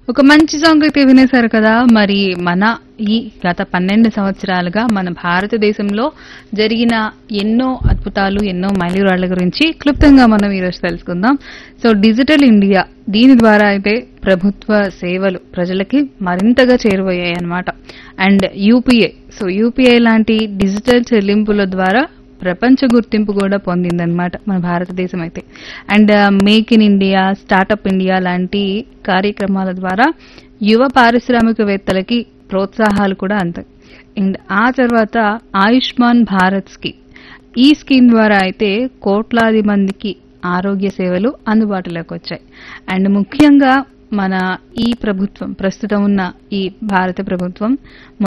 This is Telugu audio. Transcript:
ఒక మంచి సాంగ్ అయితే వినేశారు కదా మరి మన ఈ గత పన్నెండు సంవత్సరాలుగా మన భారతదేశంలో జరిగిన ఎన్నో అద్భుతాలు ఎన్నో మైలురాళ్ల గురించి క్లుప్తంగా మనం ఈరోజు తెలుసుకుందాం సో డిజిటల్ ఇండియా దీని ద్వారా అయితే ప్రభుత్వ సేవలు ప్రజలకి మరింతగా చేరువయ్యాయి అన్నమాట అండ్ యూపీఐ సో యూపీఐ లాంటి డిజిటల్ చెల్లింపుల ద్వారా ప్రపంచ గుర్తింపు కూడా పొందిందనమాట మన భారతదేశం అయితే and make in India startup India లాంటి కార్యక్రమాల ద్వారా యువ పారిశ్రామికవేత్తలకి ప్రోత్సాహాలు కూడా అంతాయి అండ్ ఆ తర్వాత ఆయుష్మాన్ భారత్ స్కీమ్ ఈ స్కీమ్ ద్వారా అయితే కోట్లాది మందికి ఆరోగ్య సేవలు అందుబాటులోకి వచ్చాయి అండ్ ముఖ్యంగా మన ఈ ప్రభుత్వం ప్రస్తుతం ఉన్న ఈ భారత ప్రభుత్వం